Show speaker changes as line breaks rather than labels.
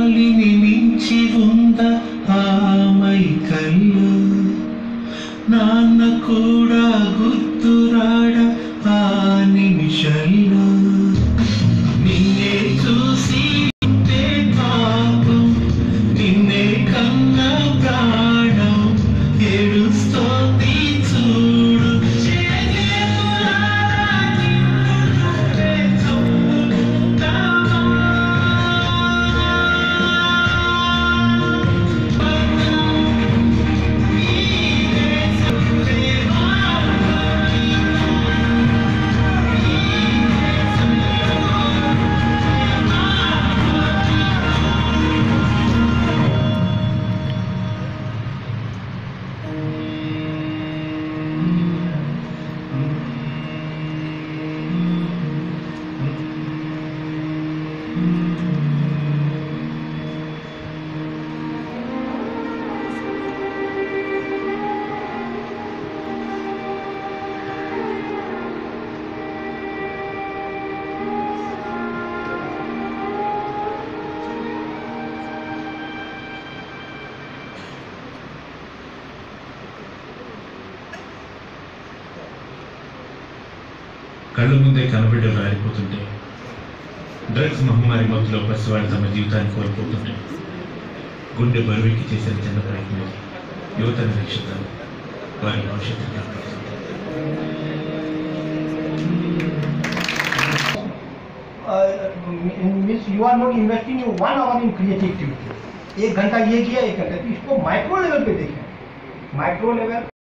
గాలిని మించి ఉంద ఆమై కళ్ళు నాన్న కూడా గుర్తురాడ ఆ నిమిషంలో నిన్నే చూసి ఉంటే పాపం నిన్నే కన్న ప్రాణం ఏడుస్తోంది చూడు చేతులారా నిన్ను నువ్వే చంపుకుంటావా? నీవే చంపేవా?
కళ్ళు ముందే కనబిడ్డలు రాలిపోతుంటే డ్రగ్స్ మహమ్మారి మత్తులో పసివాళ్ళు తమ జీవితాన్ని కోల్పోతుంటే గుండె బరువెక్కి చేసిన చిన్న ప్రయత్నం యువత నిరీక్షిత వారి భవిష్యత్తు కాపాడుతుంది
means you are not investing one hour in creativity एक घंटा ये किया एक घंटा तो इसको माइक्रो लेवल पे देखें माइक्रो लेवल